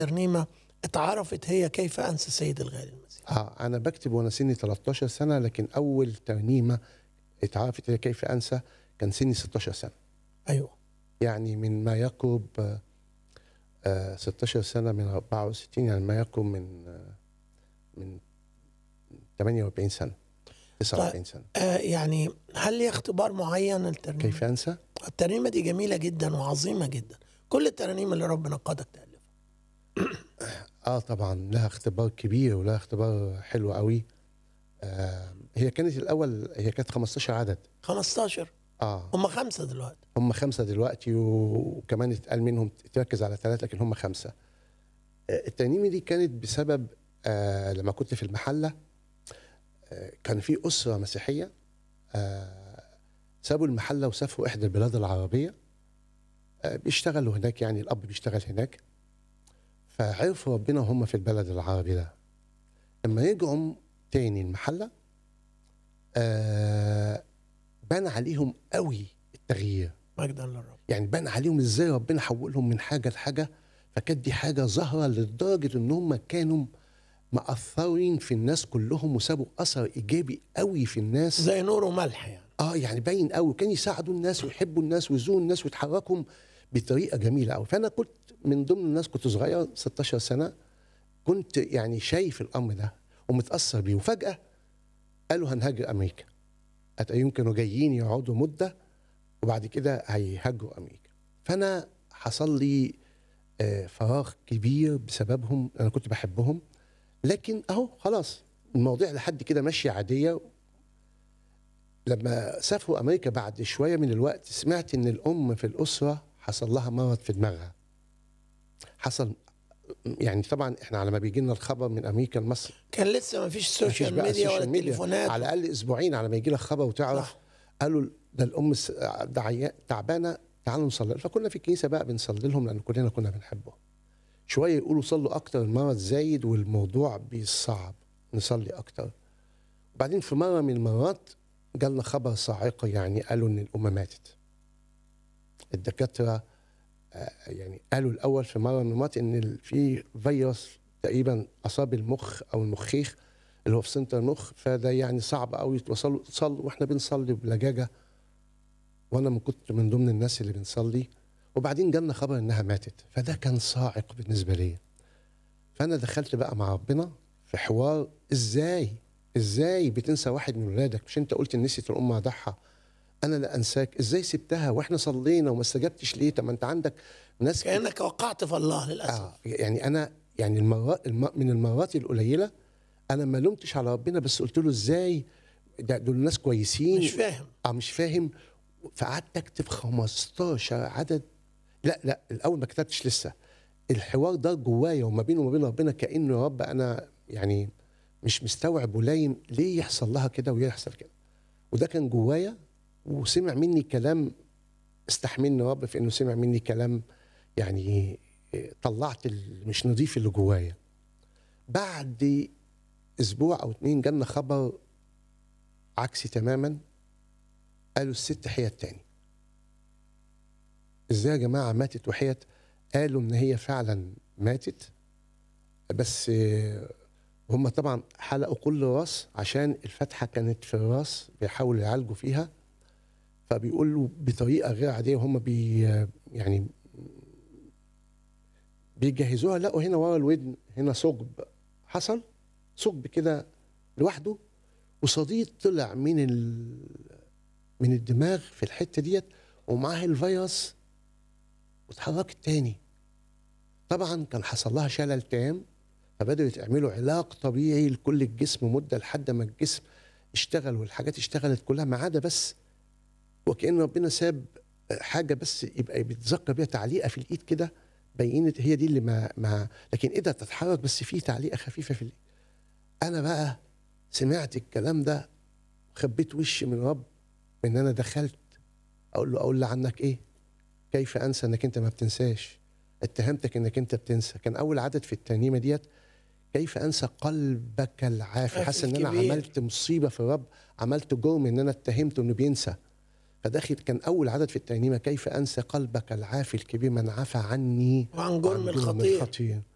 ترنيمة اتعرفت هي كيف أنسى سيد الغالي المسيح اه انا بكتب وانا سني 13 سنه لكن اول ترنيمه اتعرفت هي كيف انسى كان سني 16 سنه أيوه يعني من ما يقرب آه، آه 16 سنه من 64 يعني ما يقرب من آه من 48 سنه 49 سنه آه يعني هل لي اختبار معين الترنيمة كيف انسى؟ الترنيمة دي جميلة جدا وعظيمة جدا كل الترانيم اللي ربنا قادك تألفها اه طبعا لها اختبار كبير ولها اختبار حلو قوي آه هي كانت الاول هي كانت 15 عدد 15 اه هم خمسة دلوقتي هم خمسة دلوقتي و- وكمان اتقال منهم تركز على ثلاثة لكن هم خمسة آه، الترنيمة دي كانت بسبب آه لما كنت في المحلة آه كان في أسرة مسيحية آه سابوا المحلة وسافروا إحدى البلاد العربية آه بيشتغلوا هناك يعني الأب بيشتغل هناك فعرفوا ربنا وهم في البلد العربي ده لما يرجعوا تاني المحلة آه بان عليهم قوي التغيير مجدا للرب يعني بان عليهم ازاي ربنا حولهم من حاجه لحاجه فكانت دي حاجه ظاهره لدرجه ان هم كانوا مأثرين في الناس كلهم وسابوا اثر ايجابي قوي في الناس زي نور وملح يعني اه يعني باين قوي كان يساعدوا الناس ويحبوا الناس ويزوروا الناس ويتحركوا بطريقه جميله قوي فانا كنت من ضمن الناس كنت صغير 16 سنه كنت يعني شايف الامر ده ومتاثر بيه وفجاه قالوا هنهاجر امريكا هتلاقيهم كانوا جايين يقعدوا مده وبعد كده هيهاجروا امريكا فانا حصل لي آه، فراغ كبير بسببهم انا كنت بحبهم لكن اهو خلاص المواضيع لحد كده ماشيه عاديه لما سافروا امريكا بعد شويه من الوقت سمعت ان الام في الاسره حصل لها مرض في دماغها حصل يعني طبعا احنا على ما بيجي لنا الخبر من امريكا لمصر كان لسه ما فيش مفيش سوشيال بقى ميديا ولا السوشيال ميديا. تليفونات على الاقل اسبوعين على ما يجي لك خبر وتعرف صح. قالوا ده الام س- ده عيا- تعبانه تعالوا نصلي فكنا في الكنيسه بقى بنصلي لهم لان كلنا كنا بنحبهم شويه يقولوا صلوا اكتر المرض زايد والموضوع بيصعب نصلي اكتر وبعدين في مره من المرات جالنا خبر صاعقه يعني قالوا ان الام ماتت الدكاتره آه، يعني قالوا الاول في مره من المرات ان ال- في فيروس تقريبا اصاب المخ او المخيخ اللي هو في سنتر المخ فده يعني صعب قوي توصلوا صلوا واحنا بنصلي بلجاجه وانا من كنت من ضمن الناس اللي بنصلي وبعدين جالنا خبر انها ماتت فده كان صاعق بالنسبه لي فانا دخلت بقى مع ربنا في حوار ازاي ازاي بتنسى واحد من ولادك مش انت قلت إن نسيت الام ضحى انا لا انساك ازاي سبتها واحنا صلينا وما استجبتش ليه طب ما انت عندك ناس كتير- كأنك وقعت في الله للأسف آه يعني انا يعني المرات الم من المرات القليله انا ما لومتش على ربنا بس قلت له ازاي ده دول ناس كويسين مش فاهم اه مش فاهم فقعدت اكتب 15 عدد لا لا الاول ما كتبتش لسه الحوار ده جوايا وما بيني وما بين ربنا كانه يا رب انا يعني مش مستوعب ولايم ليه يحصل لها كده ويحصل يحصل كده وده كان جوايا وسمع مني كلام استحملني يا رب في انه سمع مني كلام يعني إيه، طلعت ال- مش نظيف اللي جوايا بعد اسبوع او اتنين جالنا خبر عكسي تماما قالوا الست حيت تاني ازاي يا جماعه ماتت وحيت قالوا ان هي فعلا ماتت بس آه، هم طبعا حلقوا كل راس عشان الفتحه كانت في الراس بيحاولوا يعالجوا فيها فبيقولوا بطريقه غير عاديه هم بي يعني بيجهزوها لقوا هنا ورا الودن هنا ثقب حصل ثقب كده لوحده وصديد طلع من ال... من الدماغ في الحته ديت ومعاه الفيروس واتحركت تاني طبعا كان حصل لها شلل تام فبدأوا يعملوا علاج طبيعي لكل الجسم مده لحد ما الجسم اشتغل والحاجات اشتغلت كلها ما عدا بس وكأن ربنا ساب حاجه بس يبقى بيتذكر بيها تعليقه في الايد كده بينت هي دي اللي ما ما لكن ايدها تتحرك بس في تعليقه خفيفه في الايد انا بقى سمعت الكلام ده خبيت وشي من رب ان انا دخلت اقول له اقول له عنك ايه كيف انسى انك انت ما بتنساش اتهمتك انك انت بتنسى كان اول عدد في الترنيمه ديت كيف انسى قلبك العافي عافي حاسس ان انا الكبير. عملت مصيبه في الرب عملت جرم ان انا اتهمته انه بينسى فداخل كان اول عدد في الترنيمه كيف انسى قلبك العافي الكبير من عفى عني وعن جرم وعن الخطير الخطير